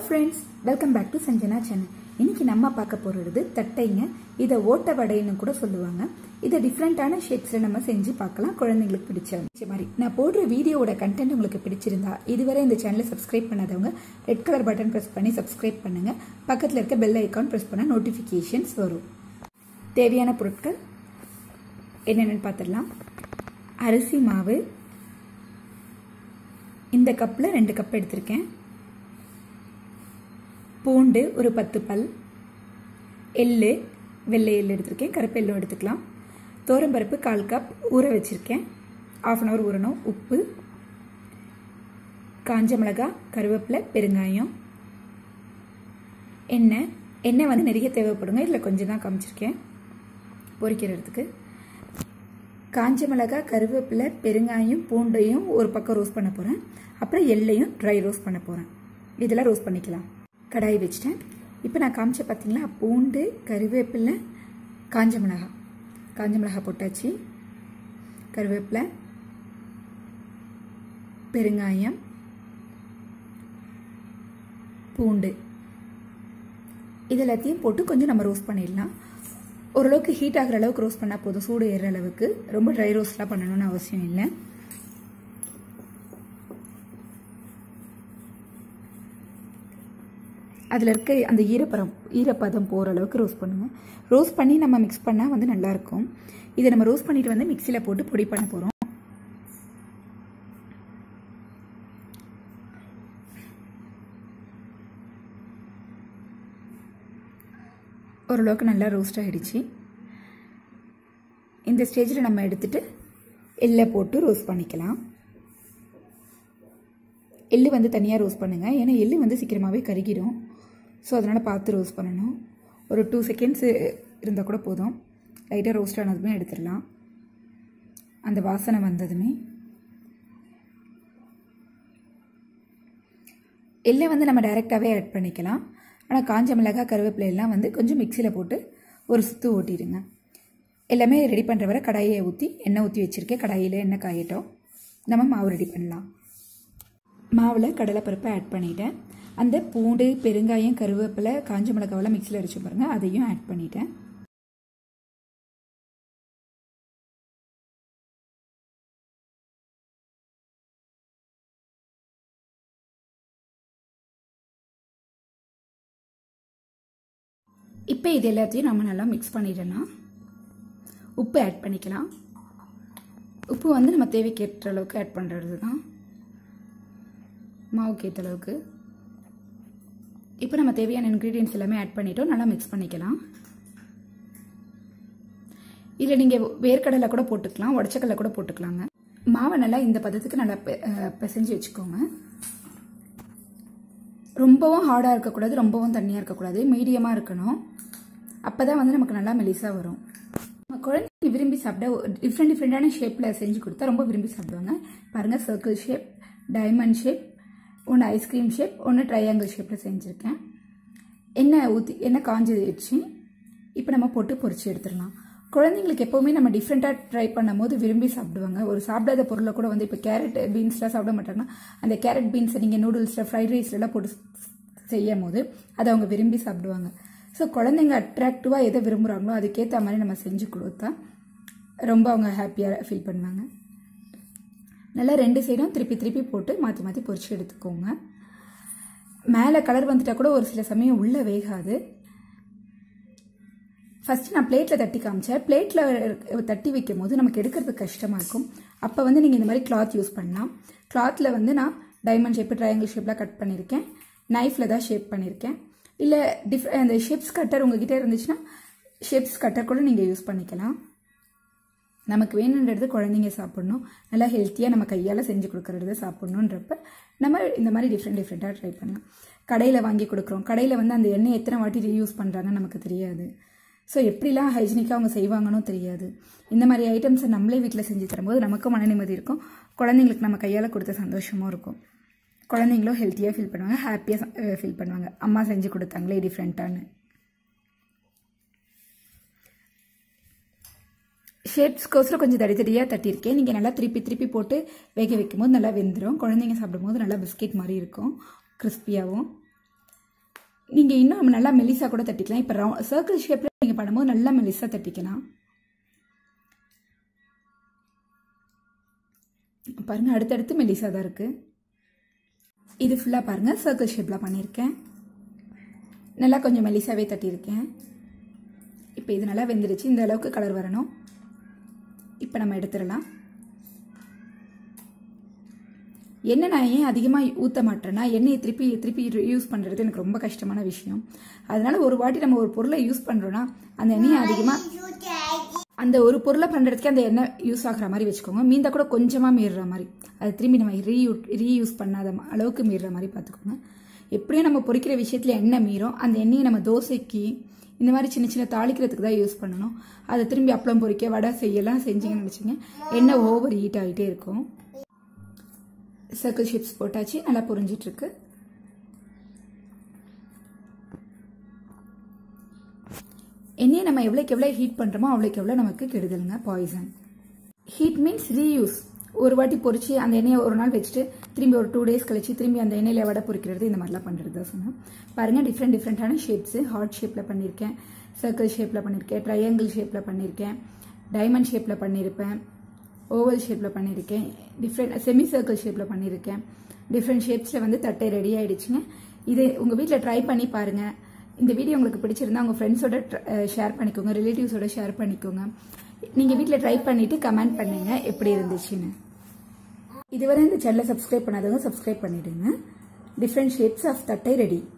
friends welcome back to Sanjana channel இன்னைக்கு நம்ம பார்க்க போறது தட்டைங்க இதை ஓட்ட வடைன்னு கூட சொல்லுவாங்க இதை டிஃப்ரெண்டான ஷேப்ஸில் நம்ம செஞ்சு பார்க்கலாம் குழந்தைங்களுக்கு பிடிச்ச மாதிரி நான் போடுற வீடியோவோட கண்டென்ட் உங்களுக்கு பிடிச்சிருந்தா இதுவரை இந்த சேனலை சப்ஸ்கிரைப் பண்ணாதவங்க ரெட் கலர் பட்டன் ப்ரெஸ் பண்ணி சப்ஸ்கிரைப் பண்ணுங்க பக்கத்தில் இருக்க பெல் ஐக்கான் ப்ரெஸ் பண்ணால் நோட்டிஃபிகேஷன்ஸ் வரும் தேவையான பொருட்கள் என்னென்னு பார்த்துடலாம் அரிசி மாவு இந்த கப்பில் ரெண்டு கப் எடுத்திருக்கேன் பூண்டு ஒரு பத்து பல் எள்ளு வெள்ளை எள்ளு எடுத்திருக்கேன் கருப்பு எள்ளும் எடுத்துக்கலாம் தோரம்பருப்பு கால் கப் ஊற வச்சுருக்கேன் ஆஃப் அன் ஹவர் ஊறணும் உப்பு காஞ்ச மிளகா கருவேப்பிலை பெருங்காயம் எண்ணெய் எண்ணெய் வந்து நிறைய தேவைப்படுங்க இதில் கொஞ்சம் தான் காமிச்சிருக்கேன் பொரிக்கிறதுக்கு காஞ்ச மிளகா கருவேப்பிலை பெருங்காயம் பூண்டையும் ஒரு பக்கம் ரோஸ்ட் பண்ண போகிறேன் அப்புறம் எள்ளையும் ட்ரை ரோஸ்ட் பண்ண போகிறேன் இதெல்லாம் ரோஸ்ட் பண்ணிக்கலாம் கடாய் வச்சிட்டேன் இப்போ நான் காமிச்ச பார்த்தீங்களா பூண்டு கருவேப்பிலை காஞ்ச மிளகா காஞ்ச மிளகா போட்டாச்சு கருவேப்பிலை பெருங்காயம் பூண்டு இது எல்லாத்தையும் போட்டு கொஞ்சம் நம்ம ரோஸ்ட் பண்ணிடலாம் ஓரளவுக்கு ஹீட் ஆகிற அளவுக்கு ரோஸ்ட் பண்ணால் போதும் சூடு ஏறுற அளவுக்கு ரொம்ப ட்ரை ரோஸ்ட்லாம் பண்ணணும்னு அவசியம் இல்லை அதில் இருக்க அந்த ஈரப்பதம் ஈரப்பதம் போகிற அளவுக்கு ரோஸ்ட் பண்ணுங்கள் ரோஸ்ட் பண்ணி நம்ம மிக்ஸ் பண்ணால் வந்து நல்லாயிருக்கும் இதை நம்ம ரோஸ்ட் பண்ணிட்டு வந்து மிக்சியில் போட்டு பொடி பண்ண போகிறோம் ஓரளவுக்கு நல்லா ரோஸ்ட் ஆகிடுச்சு இந்த ஸ்டேஜில் நம்ம எடுத்துட்டு எள்ளை போட்டு ரோஸ்ட் பண்ணிக்கலாம் எள்ளு வந்து தனியாக ரோஸ்ட் பண்ணுங்கள் ஏன்னா எள்ளு வந்து சீக்கிரமாகவே கருகிடும் ஸோ அதனால் பார்த்து ரோஸ்ட் பண்ணணும் ஒரு டூ செகண்ட்ஸ் இருந்தால் கூட போதும் லைட்டாக ரோஸ்ட் ஆனதுமே எடுத்துடலாம் அந்த வாசனை வந்ததுமே எள்ளை வந்து நம்ம டைரெக்டாகவே ஆட் பண்ணிக்கலாம் ஆனால் காஞ்ச மிளகாய் கருவேப்பிலை எல்லாம் வந்து கொஞ்சம் மிக்சியில் போட்டு ஒரு சுற்று ஓட்டிடுங்க எல்லாமே ரெடி பண்ணுற வரை கடாயை ஊற்றி எண்ணெய் ஊற்றி வச்சுருக்கேன் கடாயில் எண்ணெய் காயட்டும் நம்ம மாவு ரெடி பண்ணலாம் மாவில் கடலைப்பருப்பை ஆட் பண்ணிட்டேன் அந்த பூண்டு பெருங்காயம் கருவேப்பிலை காஞ்ச மிளகாவெல்லாம் மிக்சியில் அரைச்சி பாருங்கள் அதையும் ஆட் பண்ணிட்டேன் இப்போ இது எல்லாத்தையும் நம்ம நல்லா மிக்ஸ் பண்ணிடலாம் உப்பு ஆட் பண்ணிக்கலாம் உப்பு வந்து நம்ம தேவைக்கேற்ற அளவுக்கு ஆட் பண்ணுறது தான் மாவுக்கு ஏற்ற அளவுக்கு இப்போ நம்ம தேவையான இன்க்ரீடியன்ஸ் எல்லாமே ஆட் பண்ணிட்டோம் நல்லா மிக்ஸ் பண்ணிக்கலாம் இதில் நீங்கள் வேர்க்கடலை கூட போட்டுக்கலாம் உடச்சக்கடலை கூட போட்டுக்கலாங்க மாவை நல்லா இந்த பதத்துக்கு நல்லா பிசைஞ்சு வச்சுக்கோங்க ரொம்பவும் ஹார்டாக இருக்கக்கூடாது ரொம்பவும் தண்ணியாக இருக்கக்கூடாது மீடியமாக இருக்கணும் அப்போ தான் வந்து நமக்கு நல்லா மெலிசாக வரும் நம்ம குழந்தைங்க விரும்பி சாப்பிட டிஃப்ரெண்ட் டிஃப்ரெண்டான ஷேப்பில் செஞ்சு கொடுத்தா ரொம்ப விரும்பி சாப்பிடுவாங்க பாருங்கள் சர்க்கிள் ஷேப் டைமண்ட் ஷேப் ஒன்று ஐஸ்கிரீம் ஷேப் ஒன்று ட்ரையாங்கிள் ஷேப்பில் செஞ்சுருக்கேன் எண்ணெய் ஊற்றி எண்ணெய் காஞ்சிடுச்சு இப்போ நம்ம போட்டு பொறிச்சு எடுத்துடலாம் குழந்தைங்களுக்கு எப்போவுமே நம்ம டிஃப்ரெண்ட்டாக ட்ரை பண்ணும் போது விரும்பி சாப்பிடுவாங்க ஒரு சாப்பிடாத பொருளை கூட வந்து இப்போ கேரட் பீன்ஸ்லாம் சாப்பிட மாட்டாங்கன்னா அந்த கேரட் பீன்ஸை நீங்கள் நூடுல்ஸில் ஃப்ரைட் ரைஸ்லாம் போட்டு செய்யும் போது அதை அவங்க விரும்பி சாப்பிடுவாங்க ஸோ குழந்தைங்க அட்ராக்டிவாக எதை விரும்புகிறாங்களோ அதுக்கேற்ற மாதிரி நம்ம செஞ்சு கொடுத்தா ரொம்ப அவங்க ஹாப்பியாக ஃபீல் பண்ணுவாங்க நல்லா ரெண்டு சைடும் திருப்பி திருப்பி போட்டு மாற்றி மாற்றி பொரிச்சு எடுத்துக்கோங்க மேலே கலர் வந்துட்டால் கூட ஒரு சில சமயம் உள்ளே வேகாது ஃபஸ்ட்டு நான் பிளேட்டில் தட்டி காமிச்சேன் பிளேட்டில் தட்டி வைக்கும் போது நமக்கு எடுக்கிறதுக்கு கஷ்டமாக இருக்கும் அப்போ வந்து நீங்கள் இந்த மாதிரி கிளாத் யூஸ் பண்ணலாம் கிளாத்தில் வந்து நான் டைமண்ட் ஷேப்பு ட்ரையாங்கிள் ஷேப்பில் கட் பண்ணியிருக்கேன் நைஃப்பில் தான் ஷேப் பண்ணியிருக்கேன் இல்லை டிஃப் அந்த ஷேப்ஸ் கட்டர் உங்ககிட்ட இருந்துச்சுன்னா ஷேப்ஸ் கட்டர் கூட நீங்கள் யூஸ் பண்ணிக்கலாம் நமக்கு வேணுன்றது குழந்தைங்க சாப்பிட்ணும் நல்லா ஹெல்த்தியாக நம்ம கையால் செஞ்சு கொடுக்குறது சாப்பிட்ணுன்றப்ப நம்ம இந்த மாதிரி டிஃப்ரெண்ட் டிஃப்ரெண்ட்டாக ட்ரை பண்ணலாம் கடையில் வாங்கி கொடுக்குறோம் கடையில் வந்து அந்த எண்ணெய் எத்தனை வாட்டி யூஸ் பண்ணுறாங்கன்னு நமக்கு தெரியாது ஸோ எப்படிலாம் ஹைஜீனிக்காக அவங்க செய்வாங்கன்னு தெரியாது இந்த மாதிரி ஐட்டம்ஸை நம்மளே வீட்டில் செஞ்சு தரும்போது நமக்கும் மன நிம்மதி இருக்கும் குழந்தைங்களுக்கு நம்ம கையால் கொடுத்த சந்தோஷமும் இருக்கும் குழந்தைங்களும் ஹெல்த்தியாக ஃபீல் பண்ணுவாங்க ஹாப்பியாக ஃபீல் பண்ணுவாங்க அம்மா செஞ்சு கொடுத்தாங்களே டிஃப்ரெண்ட்டானு ஷேப்ஸ்க்கோசரம் கொஞ்சம் தடி தடியாக தட்டியிருக்கேன் நீங்கள் நல்லா திருப்பி திருப்பி போட்டு வேக வைக்கும் போது நல்லா வெந்துடும் குழந்தைங்க சாப்பிடும் போது நல்லா பிஸ்கெட் மாதிரி இருக்கும் கிறிஸ்பியாகவும் நீங்கள் இன்னும் நல்லா மெலிசா கூட தட்டிக்கலாம் இப்போ ரவு சர்க்கிள் ஷேப்பில் நீங்கள் பண்ணும்போது நல்லா மெலிசா தட்டிக்கலாம் பாருங்கள் அடுத்தடுத்து மெலிசா தான் இருக்குது இது ஃபுல்லாக பாருங்கள் சர்க்கிள் ஷேப்பில் பண்ணியிருக்கேன் நல்லா கொஞ்சம் மெலிசாவே தட்டியிருக்கேன் இப்போ இது நல்லா வெந்துடுச்சு இந்த அளவுக்கு கலர் வரணும் இப்போ நம்ம எடுத்துடலாம் எண்ணெய் நான் ஏன் அதிகமாக ஊற்ற மாட்டேன்னா எண்ணெயை திருப்பி திருப்பி யூஸ் பண்ணுறது எனக்கு ரொம்ப கஷ்டமான விஷயம் அதனால ஒரு வாட்டி நம்ம ஒரு பொருளை யூஸ் பண்ணுறோன்னா அந்த எண்ணெயை அதிகமாக அந்த ஒரு பொருளை பண்ணுறதுக்கே அந்த எண்ணெய் யூஸ் ஆகிற மாதிரி வச்சுக்கோங்க மீந்த கூட கொஞ்சமாக மீறுற மாதிரி அது திரும்பி நம்ம ரீயூ ரீயூஸ் பண்ணாத அளவுக்கு மீறுற மாதிரி பார்த்துக்கோங்க எப்படியும் நம்ம பொரிக்கிற விஷயத்தில் எண்ணெய் மீறும் அந்த எண்ணெயை நம்ம தோசைக்கு இந்த மாதிரி சின்ன சின்ன தாளிக்கிறதுக்கு தான் யூஸ் பண்ணணும் அதை திரும்பி அப்பளம் பொரிக்க வடை செய்யலாம் செஞ்சீங்கன்னு நினச்சிங்க எண்ணெய் ஓவர் ஹீட் ஆகிட்டே இருக்கும் சர்க்கிள் ஷேப்ஸ் போட்டாச்சு நல்லா புரிஞ்சிட்ருக்கு எண்ணெயை நம்ம எவ்வளோக்கு எவ்வளோ ஹீட் பண்ணுறோமோ அவ்வளோக்கு எவ்வளோ நமக்கு கெடுதலுங்க பாய்சன் ஹீட் மீன்ஸ் ரீயூஸ் ஒரு வாட்டி பொரிச்சு அந்த எண்ணெயை ஒரு நாள் வச்சுட்டு திரும்பி ஒரு டூ டேஸ் கழிச்சு திரும்பி அந்த எண்ணெயில் வடை பொரிக்கிறது இந்த மாதிரிலாம் பண்ணுறது தான் சொன்னேன் பாருங்கள் டிஃப்ரெண்ட் டிஃப்ரெண்ட்டான ஷேப்ஸு ஹார்ட் ஷேப்பில் பண்ணியிருக்கேன் சர்க்கிள் ஷேப்பில் பண்ணியிருக்கேன் ட்ரையாங்கிள் ஷேப்பில் பண்ணியிருக்கேன் டைமண்ட் ஷேப்பில் பண்ணியிருப்பேன் ஓவல் ஷேப்பில் பண்ணியிருக்கேன் டிஃப்ரெண்ட் செமி சர்க்கிள் ஷேப்பில் பண்ணியிருக்கேன் டிஃப்ரெண்ட் ஷேப்ஸில் வந்து தட்டை ரெடி ஆகிடுச்சுங்க இதை உங்கள் வீட்டில் ட்ரை பண்ணி பாருங்கள் இந்த வீடியோ உங்களுக்கு பிடிச்சிருந்தா உங்கள் ஃப்ரெண்ட்ஸோட ஷேர் பண்ணிக்கோங்க ரிலேட்டிவ்ஸோட ஷேர் பண்ணிக்கோங்க நீங்கள் வீட்டில் ட்ரை பண்ணிவிட்டு கமெண்ட் பண்ணுங்க எப்படி இருந்துச்சுன்னு இதுவரை இந்த சேனலை சப்ஸ்கிரைப் பண்ணாதவங்க சப்ஸ்கிரைப் பண்ணிவிடுங்க டிஃப்ரெண்ட் ஷேப்ஸ் ஆஃப் தட்டை ரெடி